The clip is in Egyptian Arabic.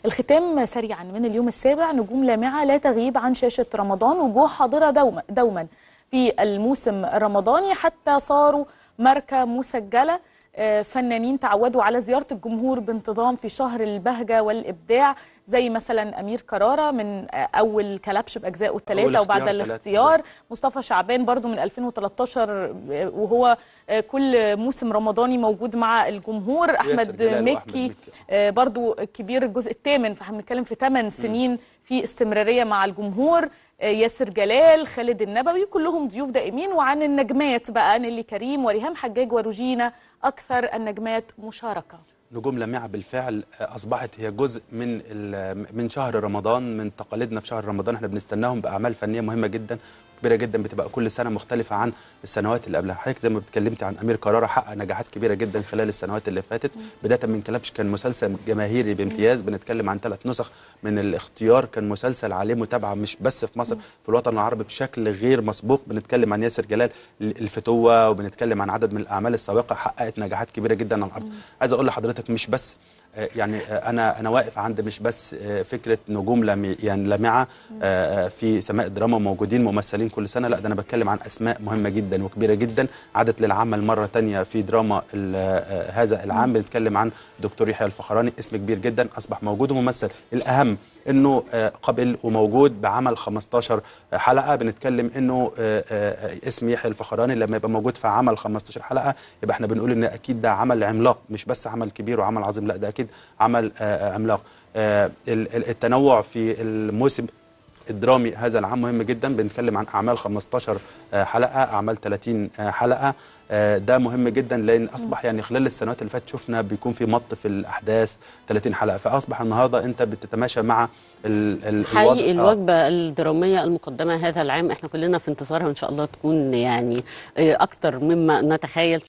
الختام سريعا من اليوم السابع نجوم لامعة لا تغيب عن شاشة رمضان وجوه حاضرة دوما, دوما في الموسم الرمضاني حتى صاروا ماركة مسجلة آه، فنانين تعودوا على زيارة الجمهور بانتظام في شهر البهجة والإبداع زي مثلا أمير كرارة من آه، أول كلبش بأجزائه أول الثلاثة وبعد اختيار تلاتة الاختيار مصطفى شعبان برضو من 2013 آه، وهو آه، كل موسم رمضاني موجود مع الجمهور أحمد جلال وأحمد مكي مكي. آه، برضو كبير الجزء الثامن فاحنا بنتكلم في 8 سنين في استمرارية مع الجمهور آه، ياسر جلال خالد النبوي كلهم ضيوف دائمين وعن النجمات بقى نيلي كريم وريهام حجاج وروجينا أكثر النجمات مشاركة نجوم لامعة بالفعل أصبحت هي جزء من ال- من شهر رمضان من تقاليدنا في شهر رمضان احنا بنستناهم بأعمال فنية مهمة جدا كبيرة جدا بتبقى كل سنة مختلفة عن السنوات اللي قبلها حضرتك زي ما اتكلمت عن أمير كرارة حقق نجاحات كبيرة جدا خلال السنوات اللي فاتت بداية من كلبش كان مسلسل جماهيري بامتياز بنتكلم عن ثلاث نسخ من الاختيار كان مسلسل عليه متابعة مش بس في مصر في الوطن العربي بشكل غير مسبوق بنتكلم عن ياسر جلال الفتوة وبنتكلم عن عدد من الأعمال السابقة حققت نجاحات كبيرة جدا على الأرض عايز أقول لحضرتك مش بس آه، يعني آه، انا انا واقف عند مش بس آه، فكره نجوم لمي يعني لامعه آه، آه، في سماء الدراما موجودين ممثلين كل سنه لا ده انا بتكلم عن اسماء مهمه جدا وكبيره جدا عادت للعمل مره تانية في دراما ال- آه، هذا العام بنتكلم عن دكتور يحيى الفخراني اسم كبير جدا اصبح موجود وممثل الاهم انه آه، قبل وموجود بعمل 15 حلقه بنتكلم انه آه، آه، اسم يحيى الفخراني لما يبقى موجود في عمل 15 حلقه يبقى احنا بنقول ان اكيد ده عمل عملاق مش بس عمل كبير وعمل عظيم لا ده اكيد عمل آه، آه، عملاق آه، ال- ال- التنوع في الموسم الدرامي هذا العام مهم جدا بنتكلم عن اعمال 15 آه، حلقه اعمال 30 آه، حلقه آه، ده مهم جدا لان اصبح يعني خلال السنوات اللي فاتت شفنا بيكون في مط في الاحداث 30 حلقه فاصبح النهارده انت بتتماشى مع ال ال حقيقي الوضع- آه. الوجبة الدرامية المقدمة هذا العام احنا كلنا في انتظارها وان شاء الله تكون يعني آه، اكتر مما نتخيل